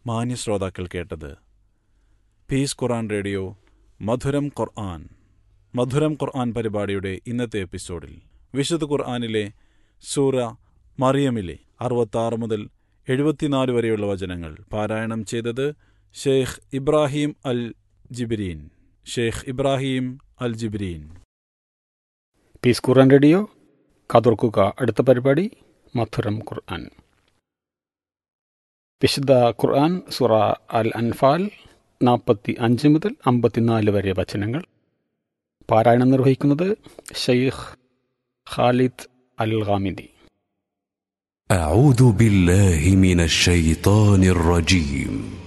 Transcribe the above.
മാന്യ ശ്രോതാക്കൾ കേട്ടത് പീസ് ഖുർആൻ റേഡിയോ മധുരം ഖുർആൻ മധുരം ഖുർആൻ പരിപാടിയുടെ ഇന്നത്തെ എപ്പിസോഡിൽ വിശുദ്ധ ഖുർആനിലെ സൂറ മറിയമിലെ അറുപത്താറ് മുതൽ എഴുപത്തിനാല് വരെയുള്ള വചനങ്ങൾ പാരായണം ചെയ്തത് Sheikh Ibrahim al Jibreen Sheikh Ibrahim al Jibreen peace Quran radio കാതോർക്കുക അടുത്ത പരിപാടി മധുരം ഖുർആൻ വിശുദ്ധ ഖുർആൻ സുറ അൽ അൻഫാൽ നാൽപ്പത്തി അഞ്ച് മുതൽ അമ്പത്തിനാല് വരെ വചനങ്ങൾ പാരായണം നിർവഹിക്കുന്നത് ഷെയ്ഖ് ഖാലിദ് അൽ ഖാമിദി أعوذ بالله من الشيطان الرجيم